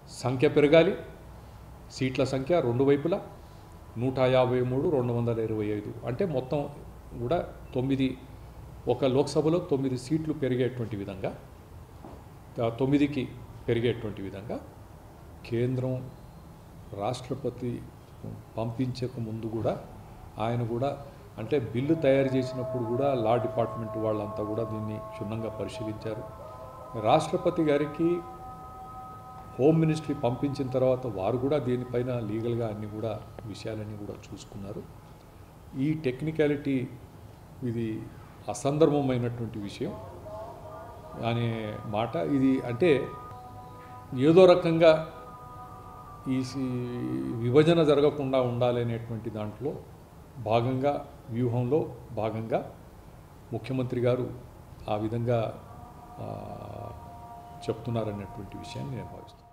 సంఖ్య పెరగాలి సీట్ల సంఖ్య రెండు వైపులా నూట యాభై మూడు రెండు వందల ఇరవై ఐదు అంటే మొత్తం కూడా తొమ్మిది ఒక లోక్సభలో తొమ్మిది సీట్లు పెరిగేటువంటి విధంగా త- తొమ్మిదికి పెరిగేటువంటి విధంగా కేంద్రం రాష్ట్రపతి పంపించక ముందు కూడా ఆయన కూడా అంటే బిల్లు తయారు చేసినప్పుడు కూడా లా డిపార్ట్మెంట్ వాళ్ళంతా కూడా దీన్ని క్షుణ్ణంగా పరిశీలించారు రాష్ట్రపతి గారికి హోమ్ మినిస్ట్రీ పంపించిన తర్వాత వారు కూడా దీనిపైన లీగల్గా అన్ని కూడా విషయాలన్నీ కూడా చూసుకున్నారు ఈ టెక్నికాలిటీ ఇది అసందర్భమైనటువంటి విషయం అనే మాట ఇది అంటే ఏదో రకంగా ఈ సి- విభజన జరగకుండా ఉండాలనేటువంటి దాంట్లో భాగంగా వ్యూహంలో భాగంగా ముఖ్యమంత్రి గారు ఆ విధంగా ఆ, చెప్తున్నారనేటువంటి విషయాన్ని నేను భావిస్తున్నాను